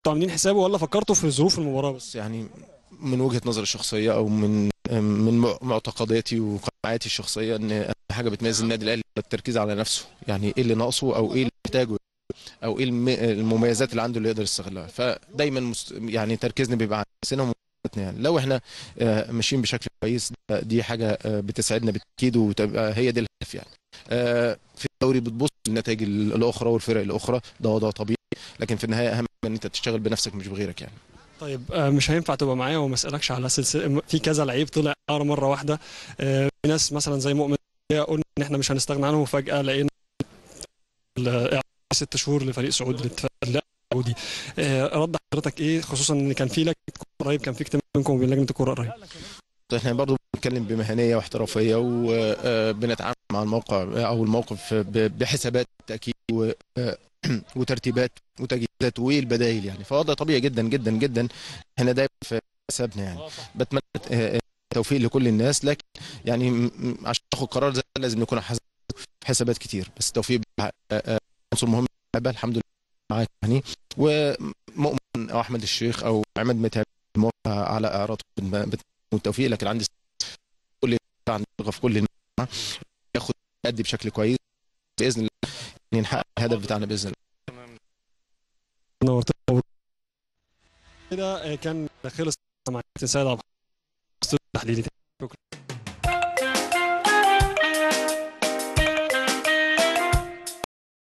عاملين حسابه ولا فكرتوا في ظروف المباراه بس بس يعني من وجهة نظري الشخصية أو من من مع- معتقداتي وقناعاتي الشخصية إن أهم حاجة بتميز النادي الأهلي التركيز على نفسه يعني إيه اللي ناقصه أو إيه اللي محتاجه أو إيه الم- المميزات اللي عنده اللي يقدر يستغلها فدايما مست... يعني تركيزنا بيبقى على نفسنا ومميزاتنا يعني لو إحنا آه، ماشيين بشكل كويس ده- دي حاجة آه، بتسعدنا بالتأكيد وتبقى هي دي الهدف يعني آه، في الدوري بتبص للنتائج الأخرى والفرق الأخرى ده وضع طبيعي لكن في النهاية أهم إن أنت تشتغل بنفسك مش بغيرك يعني طيب آه، مش هينفع تبقى معايا وما اسالكش على سلسله في كذا لعيب طلع اعاره مره واحده آه، في ناس مثلا زي مؤمن قلنا ان احنا مش هنستغنى عنه وفجاه لقينا ال- ست شهور لفريق سعود للاتفاق السعودي آه، رد حضرتك ايه خصوصا ان كان في لجنه كوره قريب كان في اجتماع بينكم وبين لجنه الكوره قريب احنا برضو بنتكلم بمهنيه واحترافيه وبنتعامل مع الموقع او الموقف ب- بحسابات تاكيد و- آه، وترتيبات وتجهيزات والبدائل يعني فوضع طبيعي جدا جدا جدا احنا دايما في حسابنا يعني بتمنى آه، آه، التوفيق لكل الناس لكن يعني م- م- عشان تاخد قرار زي ده لازم يكون حسب حسابات كتير بس التوفيق بيبقى، آه، آه، عنصر مهم في اللعبة، الحمد لله معاك يعني ومؤمن او احمد الشيخ او عماد متعب موافقه على اعراض والتوفيق لكن عندي كل عندي ثقه في كل المجموعه ياخد يأدي بشكل كويس باذن الله يعني نحقق الهدف بتاعنا باذن الله نورتنا كده آه، كان خلص مع كابتن سيد عبد الحفيظ التحليلي